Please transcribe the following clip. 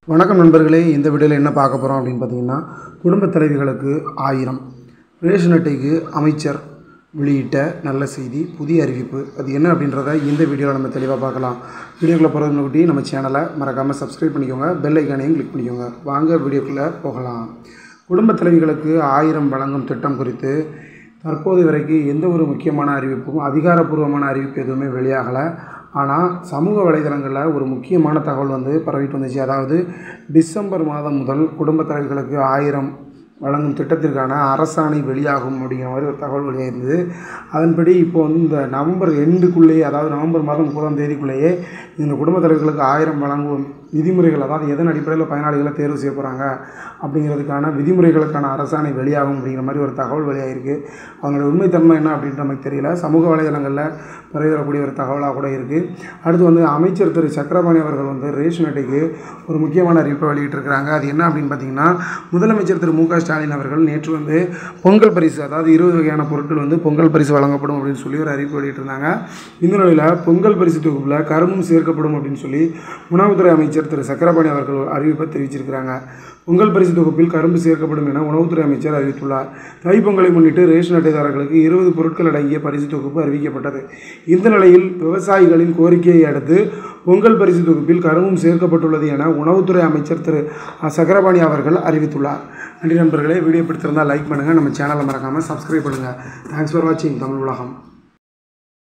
வணக்கம் நண்பர்களே இந்த வீடியோவில் என்ன பார்க்க போகிறோம் அப்படின்னு பார்த்தீங்கன்னா குடும்பத் தலைவிகளுக்கு ஆயிரம் ரேஷன் அட்டைக்கு அமைச்சர் வெளியிட்ட நல்ல செய்தி புதிய அறிவிப்பு அது என்ன அப்படின்றத இந்த வீடியோவில் நம்ம தெளிவாக பார்க்கலாம் வீடியோக்குள்ளே போகிறது முன்னாடி நம்ம சேனலை மறக்காமல் சப்ஸ்கிரைப் பண்ணிக்கோங்க பெல் ஐக்கானையும் கிளிக் பண்ணிக்கோங்க வாங்க வீடியோக்குள்ளே போகலாம் குடும்பத் தலைவிகளுக்கு ஆயிரம் வழங்கும் திட்டம் குறித்து தற்போது வரைக்கும் எந்த ஒரு முக்கியமான அறிவிப்பும் அதிகாரப்பூர்வமான அறிவிப்பு எதுவுமே வெளியாகலை ஆனால் சமூக வலைதளங்களில் ஒரு முக்கியமான தகவல் வந்து பரவிட்டு வந்துச்சு அதாவது டிசம்பர் மாதம் முதல் குடும்பத் தலைவர்களுக்கு ஆயிரம் வழங்கும் திட்டத்திற்கான அரசாணை வெளியாகும் அப்படிங்கிற மாதிரி ஒரு தகவல் வெளியாயிருந்தது அதன்படி இப்போ வந்து இந்த நவம்பர் எண்டுக்குள்ளேயே அதாவது நவம்பர் மாதம் முப்பதாம் தேதிக்குள்ளேயே இந்த குடும்பத் தலைவர்களுக்கு ஆயிரம் வழங்கும் விதிமுறைகள் அதாவது எதன் அடிப்படையில் பயனாளிகளை தேர்வு செய்ய போகிறாங்க அப்படிங்கிறதுக்கான விதிமுறைகளுக்கான அரசாணை வெளியாகும் அப்படிங்கிற மாதிரி ஒரு தகவல் வெளியாகிருக்கு அவங்களோட உண்மைத்தன்மை என்ன அப்படின்ட்டு நமக்கு தெரியல சமூக வலைதளங்களில் பரவி வரக்கூடிய ஒரு தகவலாக கூட இருக்குது அடுத்து வந்து அமைச்சர் திரு சக்கரபாணி அவர்கள் வந்து ரேஷன் அட்டைக்கு ஒரு முக்கியமான அறிவிப்பை வெளியிட்டிருக்கிறாங்க அது என்ன அப்படின்னு பார்த்தீங்கன்னா முதலமைச்சர் திரு மு க ஸ்டாலின் அவர்கள் நேற்று வந்து பொங்கல் பரிசு அதாவது இருபது வகையான பொருட்கள் வந்து பொங்கல் பரிசு வழங்கப்படும் அப்படின்னு சொல்லி ஒரு அறிவிப்பு வெளியிட்டிருந்தாங்க இந்த நிலையில் பொங்கல் பரிசு தொகுப்பில் கரும்பும் சேர்க்கப்படும் அப்படின்னு சொல்லி உணவுத்துறை அமைச்சர் திரு சக்கரபாணி அவர்கள் ஒரு அறிவிப்பை தெரிவிச்சிருக்கிறாங்க பொங்கல் பரிசு தொகுப்பில் கரும்பு சேர்க்கப்படும் என உணவுத்துறை அமைச்சர் அறிவித்துள்ளார் தைப்பொங்கலை முன்னிட்டு ரேஷன் அட்டைதாரர்களுக்கு இருபது பொருட்கள் அடங்கிய பரிசு தொகுப்பு அறிவிக்கப்பட்டது இந்த நிலையில் விவசாயிகளின் கோரிக்கையை அடுத்து பொங்கல் பரிசு தொகுப்பில் கரும்பும் சேர்க்கப்பட்டுள்ளது என உணவுத்துறை அமைச்சர் திரு சக்கரபாணி அவர்கள் அறிவித்துள்ளார் நன்றி நண்பர்களே வீடியோ பிடித்திருந்தால் லைக் பண்ணுங்கள் நம்ம சேனலை மறக்காமல் சப்ஸ்கிரைப் பண்ணுங்கள் தேங்க்ஸ் ஃபார் வாட்சிங் தமிழ் உலகம்